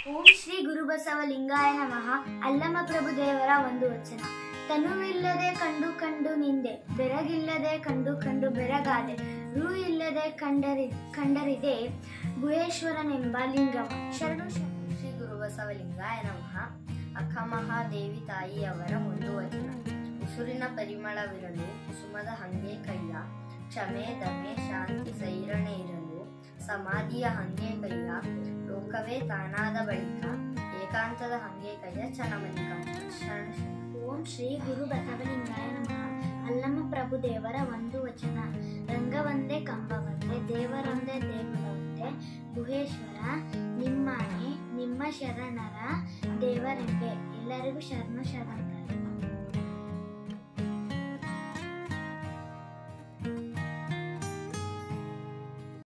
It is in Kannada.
ಓಂ ಶ್ರೀ ಗುರುಬಸವ ಲಿಂಗಾಯ ನಮಃ ಅಲ್ಲಮ ಪ್ರಭು ದೇವರ ಒಂದು ವಚನ ತನುವಿಲ್ಲದೆ ಕಂಡು ಕಂಡು ನಿಂದೆ ಬೆರಗಿಲ್ಲದೆ ಕಂಡು ಕಂಡು ಬೆರಗಾದೆ ರೂ ಇಲ್ಲದೆ ಕಂಡರಿ ಕಂಡರಿದೆ ಗುಹೇಶ್ವರನೆಂಬ ಲಿಂಗವ ಶರಣು ಶರಣು ಶ್ರೀ ಗುರುಬಸವ ಲಿಂಗಾಯ ನಮಃ ಅಕ್ಕ ಮಹಾದೇವಿ ತಾಯಿಯವರ ಒಂದು ವಚನ ಉಸುರಿನ ಪರಿಮಳವಿರಲು ಕುಸುಮದ ಹಂಗೆ ಕೈಯ ಕ್ಷಮೆ ದಮೆ ಶಾಂತಿ ಸೈರಣೆ ಇರಲು ಸಮಾಧಿಯ ಹಂಗೆ ಕೈಯ ಲೋಕವೇ ತಾನಾದ ಬಳಿಕ ಏಕಾಂತದ ಹಂಗೆ ಕೈಯ ಚನಮಲ್ಲಿಕಾರ್ಜುನ ಶರಣ ಶರಣ. ಓಂ ಶ್ರೀ ಗುರು ಬಸವಲಿಂಗಾಯ ನಮಃ ಅಲ್ಲಮ ಪ್ರಭು ದೇವರ ಒಂದು ವಚನ ರಂಗವಂದೇ ಕಂಬವಂದೇ ದೇವರೊಂದೇ ದೇಗುಲವಂದೇ ಗುಹೇಶ್ವರ ನಿಮ್ಮಾಣೆ ನಿಮ್ಮ ಶರಣರ ದೇವರೆಂಬೆ ಎಲ್ಲರಿಗೂ ಶರಣು ಶರಣರು